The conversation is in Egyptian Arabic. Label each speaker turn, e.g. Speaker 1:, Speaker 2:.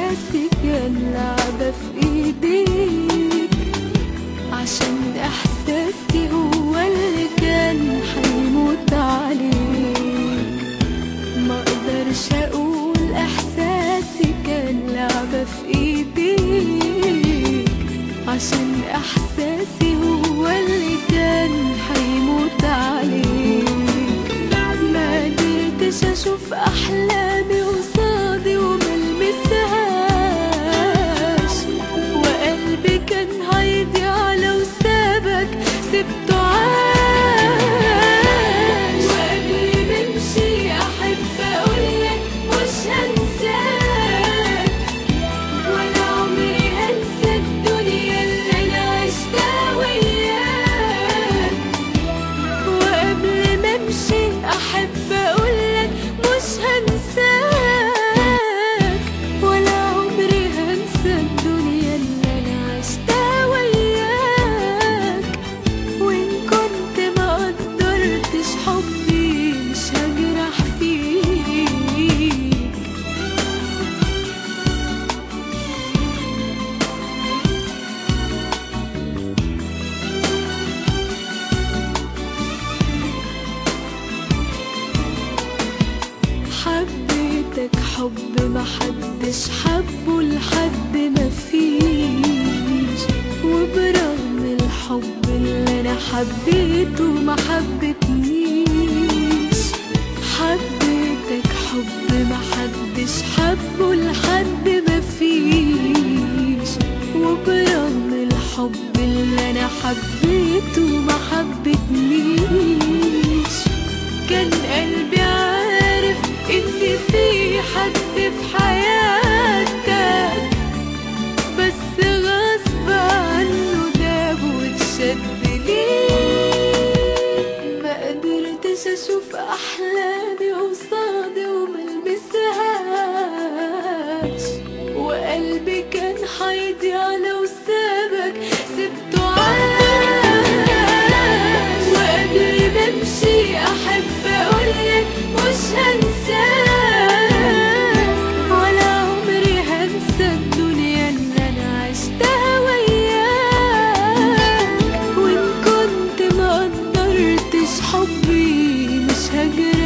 Speaker 1: احساسي كان لعبة في ايديك عشان احساسي هو اللي كان هيموت عليك ما اقدرش اقول احساسي كان لعبة في ايديك عشان احساسي هو اللي كان هيموت عليك ما قدرتش اشوف احلامي قصادي وملمسهاش وقلبي كان هيضيع لو سابك سبته عاش وقبل ما امشي احب اقولك مش هنساك ولا عمري هنسى الدنيا اللي انا عشتها وياك وقبل ما امشي احب اقولك مش هنساك ولا عمري هنسى الدنيا اللي انا عشتها وياك وان كنت ما قدرتش حبي مش هجرح فيك حبيتك حب ما حدش حبه لحد ما فيش وبرغم الحب اللي انا حبيته ما حبتنيش حبيتك حب ما حدش حبه لحد ما فيش وبرغم الحب اللي انا حبيته ما حبتنيش كان قلبي عارف ان في حد في حياتك بس غصب عنه داب واتشد ليه ما قدرتش اشوف احلامي قصادي وملمسهاش وقلبي كان هيضيع لو سابك سبته عاش وقبل ما امشي احب اقولك مش هنساك ولا عمري هنسى الدنيا اللي انا عشتها وياك وان كنت ما قدرتش حبي مش هجرح